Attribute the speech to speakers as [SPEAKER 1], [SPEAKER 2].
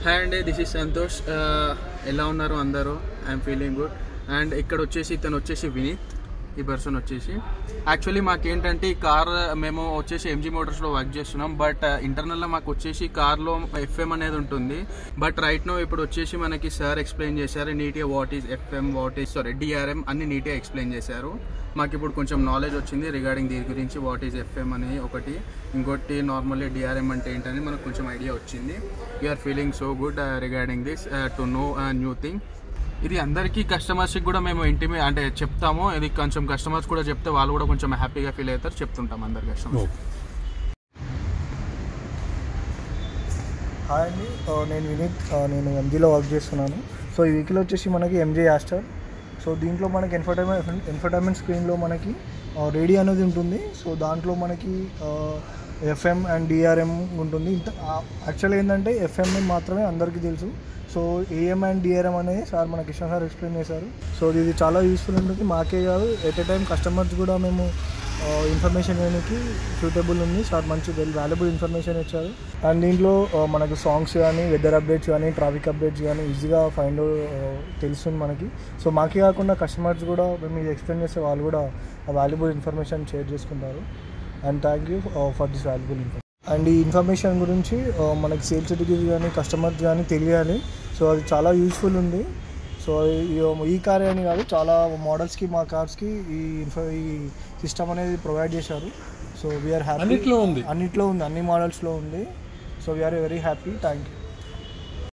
[SPEAKER 1] hi అండి this is Santosh Uh, ఎలా ఉన్నారు అందరూ ఐఎమ్ ఫీలింగ్ గుడ్ అండ్ ఇక్కడ వచ్చేసి ఇతను వచ్చేసి వినీత్ ఈ పర్సన్ వచ్చేసి యాక్చువల్లీ మాకేంటంటే ఈ కార్ మేము వచ్చేసి ఎంజీ మోటార్స్లో వర్క్ చేస్తున్నాం బట్ ఇంటర్నల్లో మాకు వచ్చేసి కార్లో ఎఫ్ఎం అనేది ఉంటుంది బట్ రైట్ నో ఇప్పుడు వచ్చేసి మనకి సార్ ఎక్స్ప్లెయిన్ చేశారు నీట్గా what is FM what is sorry DRM అన్ని నీట్గా ఎక్స్ప్లెయిన్ చేశారు మాకు ఇప్పుడు కొంచెం నాలెడ్జ్ వచ్చింది రిగార్డింగ్ దీని గురించి వాట్ ఈస్ ఎఫ్ఎం అని ఒకటి ఇంకోటి నార్మల్లీ డిఆర్ఎం అంటే ఏంటని మనకు కొంచెం ఐడియా వచ్చింది we're feeling so good regarding this to know new thing ఇది అందరికీ కస్టమర్స్కి కూడా మేము ఇంటిమే అంటే చెప్తాము ఇది కొంచెం కస్టమర్స్ కూడా చెప్తే వాళ్ళు కూడా కొంచెం హ్యాపీగా ఫీల్ అవుతారు చెప్తుంటాం అందరు కస్టమర్స్
[SPEAKER 2] హాయ్ అండి ఆ, నేను వినీత్ ఆ, నేను ఎంజీలో వర్క్ చేస్తున్నాను సో ఈ వెహికల్ వచ్చేసి మనకి ఎంజే యాస్టర్ సో దీంట్లో మనకి ఎన్ఫర్టైన్మెంట్ ఎన్ఫర్టైన్మెంట్ స్క్రీన్లో మనకి రేడియో అనేది ఉంటుంది సో దాంట్లో మనకి ఎఫ్ఎం అండ్ డిఆర్ఎం ఉంటుంది ఇంత యాక్చువల్గా ఏంటంటే ఎఫ్ఎం మాత్రమే అందరికీ తెలుసు సో ఏఎం అండ్ డిఆర్ఎం అనేది సార్ మన కిషన్ సార్ ఎక్స్ప్లెయిన్ చేశారు సో ఇది చాలా యూస్ఫుల్ ఉంటుంది మాకే కాదు ఎట్ ఏ టైం కస్టమర్స్ కూడా మేము ఇన్ఫర్మేషన్ ఇవ్వడానికి సూటబుల్ ఉంది సార్ మంచి వెల్ వాల్యుబుల్ ఇన్ఫర్మేషన్ ఇచ్చారు అండ్ దీంట్లో ఆ, మనకు సాంగ్స్ కానీ వెదర్ అప్డేట్స్ కానీ ట్రాఫిక్ అప్డేట్స్ కానీ ఈజీగా ఫైండ్ తెలుస్తుంది మనకి సో మాకే కాకుండా కస్టమర్స్ కూడా మేము ఇది ఎక్స్ప్లెయిన్ చేస్తే వాళ్ళు కూడా వాల్యుబుల్ ఇన్ఫర్మేషన్ షేర్ చేసుకుంటారు and thank you for this valuable information and ఈ ఇన్ఫర్మేషన్ గురించి ఆ, మనకి సేల్స్ ఎడ్యుకేట్ కానీ కస్టమర్స్ కానీ తెలియాలి సో అది చాలా యూస్ఫుల్ ఉంది సో ఈ- ఈ కార్ అని కాదు చాలా మోడల్స్కి మా కార్స్కి ఈ ఇన్ఫో ఈ సిస్టమ్ అనేది ప్రొవైడ్ చేశారు సో వీఆర్ హ్యాపీ
[SPEAKER 3] అన్నిట్లో ఉంది
[SPEAKER 2] అన్నిట్లో ఉంది అన్ని మోడల్స్లో ఉంది so we're very happy thank you